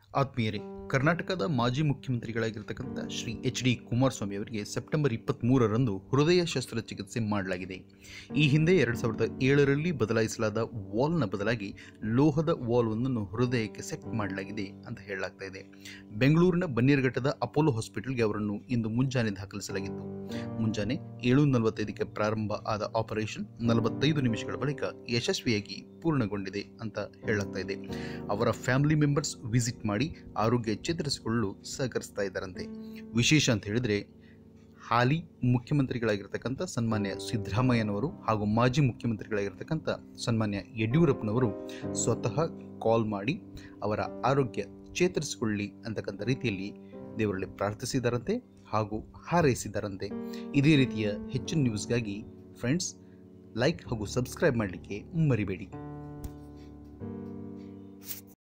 ಆತ್ಮೀಯರೇ ಕರ್ನಾಟಕದ ಮಾಜಿ ಮುಖ್ಯಮಂತ್ರಿಗಳಾಗಿರ್ತಕ್ಕಂಥ ಶ್ರೀ ಎಚ್ ಡಿ ಕುಮಾರಸ್ವಾಮಿ ಅವರಿಗೆ ಸೆಪ್ಟೆಂಬರ್ ಇಪ್ಪತ್ತ್ಮೂರರಂದು ಹೃದಯ ಶಸ್ತ್ರಚಿಕಿತ್ಸೆ ಮಾಡಲಾಗಿದೆ ಈ ಹಿಂದೆ ಎರಡು ಸಾವಿರದ ಏಳರಲ್ಲಿ ಬದಲಾಯಿಸಲಾದ ವಾಲ್ನ ಬದಲಾಗಿ ಲೋಹದ ವಾಲ್ ಒಂದನ್ನು ಹೃದಯಕ್ಕೆ ಸೆಟ್ ಮಾಡಲಾಗಿದೆ ಅಂತ ಹೇಳಲಾಗ್ತಾ ಇದೆ ಬೆಂಗಳೂರಿನ ಬನ್ನೇರುಘಟ್ಟದ ಅಪೋಲೋ ಹಾಸ್ಪಿಟಲ್ಗೆ ಅವರನ್ನು ಇಂದು ಮುಂಜಾನೆ ದಾಖಲಿಸಲಾಗಿತ್ತು ಮುಂಜಾನೆ ಏಳು ನಲವತ್ತೈದಕ್ಕೆ ಪ್ರಾರಂಭ ಆದ ಆಪರೇಷನ್ ನಲವತ್ತೈದು ನಿಮಿಷಗಳ ಬಳಿಕ ಯಶಸ್ವಿಯಾಗಿ ಪೂರ್ಣಗೊಂಡಿದೆ ಅಂತ ಹೇಳಲಾಗ್ತಾ ಇದೆ ಅವರ ಫ್ಯಾಮಿಲಿ ಮೆಂಬರ್ಸ್ ವಿಸಿಟ್ ಮಾಡಿ ಆರೋಗ್ಯ ಚೇತರಿಸಿಕೊಳ್ಳಲು ಸಹಕರಿಸ್ತಾ ಇದ್ದಾರಂತೆ ವಿಶೇಷ ಅಂತ ಹೇಳಿದರೆ ಹಾಲಿ ಮುಖ್ಯಮಂತ್ರಿಗಳಾಗಿರ್ತಕ್ಕಂಥ ಸನ್ಮಾನ್ಯ ಸಿದ್ದರಾಮಯ್ಯನವರು ಹಾಗೂ ಮಾಜಿ ಮುಖ್ಯಮಂತ್ರಿಗಳಾಗಿರ್ತಕ್ಕಂಥ ಸನ್ಮಾನ್ಯ ಯಡಿಯೂರಪ್ಪನವರು ಸ್ವತಃ ಕಾಲ್ ಮಾಡಿ ಅವರ ಆರೋಗ್ಯ ಚೇತರಿಸಿಕೊಳ್ಳಿ ಅಂತಕ್ಕಂಥ ರೀತಿಯಲ್ಲಿ ದೇವರಲ್ಲಿ ಪ್ರಾರ್ಥಿಸಿದ್ದಾರಂತೆ ಹಾಗೂ ಹಾರೈಸಿದ್ದಾರಂತೆ ಇದೇ ರೀತಿಯ ಹೆಚ್ಚಿನ ನ್ಯೂಸ್ಗಾಗಿ ಫ್ರೆಂಡ್ಸ್ ಲೈಕ್ ಹಾಗೂ ಸಬ್ಸ್ಕ್ರೈಬ್ ಮಾಡಲಿಕ್ಕೆ ಮರಿಬೇಡಿ